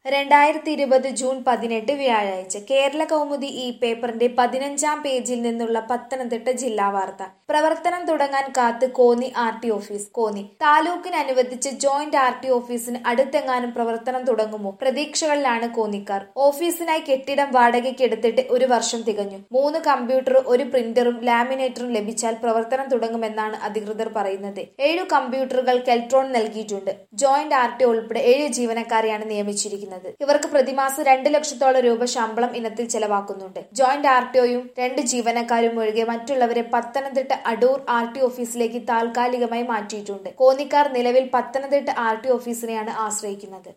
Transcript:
രണ്ടായിരത്തി ഇരുപത് ജൂൺ പതിനെട്ട് വ്യാഴാഴ്ച കേരള കൗമുദി ഈ പേപ്പറിന്റെ പതിനഞ്ചാം പേജിൽ നിന്നുള്ള പത്തനംതിട്ട ജില്ലാ വാർത്ത പ്രവർത്തനം തുടങ്ങാൻ കാത്ത് Konni R T office Konni താലൂക്കിന് അനുവദിച്ച ജോയിന്റ് ആർ ടി ഓഫീസിന് അടുത്തെങ്ങാനും പ്രവർത്തനം തുടങ്ങുമോ പ്രതീക്ഷകളിലാണ് കോന്നിക്കാർ ഓഫീസിനായി കെട്ടിടം വാടകയ്ക്ക് എടുത്തിട്ട് ഒരു വർഷം തികഞ്ഞു മൂന്ന് കമ്പ്യൂട്ടറും ഒരു പ്രിന്ററും ലാമിനേറ്ററും ലഭിച്ചാൽ പ്രവർത്തനം തുടങ്ങുമെന്നാണ് അധികൃതർ പറയുന്നത് ഏഴു കമ്പ്യൂട്ടറുകൾ കെൽട്രോൺ നൽകിയിട്ടുണ്ട് ജോയിന്റ് ആർ ടി ഉൾപ്പെടെ ഏഴ് ജീവനക്കാരെയാണ് നിയമിച്ചിരിക്കുന്നത് ഇവർക്ക് പ്രതിമാസം രണ്ട് ലക്ഷത്തോളം രൂപ ശമ്പളം ഇനത്തിൽ ചെലവാക്കുന്നുണ്ട് ജോയിന്റ് ആർ ടിഒയും രണ്ട് ജീവനക്കാരും ഒഴികെ മറ്റുള്ളവരെ പത്തനംതിട്ട അടൂർ ആർ ടി ഓഫീസിലേക്ക് താൽക്കാലികമായി മാറ്റിയിട്ടുണ്ട് കോന്നിക്കാർ നിലവിൽ പത്തനംതിട്ട ആർ ടി ഓഫീസിനെയാണ് ആശ്രയിക്കുന്നത്